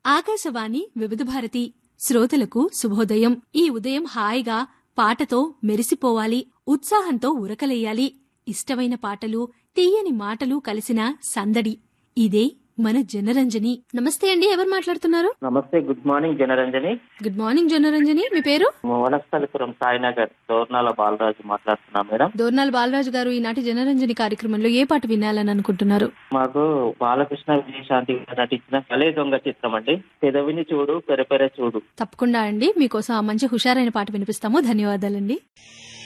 ఆకాశవాణి వివిధ భారతి శ్రోతలకు శుభోదయం ఈ ఉదయం హాయిగా పాటతో మెరిసిపోవాలి ఉత్సాహంతో ఉరకలేయాలి ఇష్టమైన పాటలు తీయని మాటలు కలిసిన సందడి ఇదే మన జనరంజని నమస్తే అండి ఎవరు మాట్లాడుతున్నారు నమస్తే good morning Janaranjani good morning Janaranjani మీ పేరు వనస్థలిపురం సాయినగర్ దోర్నాల బాలరాజు మాట్లాడుతున్నా మేడం దోర్నాల్ బాలరాజు గారు ఈనాటి జనరంజని కార్యక్రమంలో ఏ పాట వినాలని అనుకుంటున్నారు మాకు బాలకృష్ణ విజయశాంతి గారు నటించిన కలే దొంగ చిత్రం అండి పెదవిని చూడు పెరపెర చూడు తప్పకుండా అండి మీకోసం ఆ మంచి హుషారైన పాట వినిపిస్తాము ధన్యవాదాలండి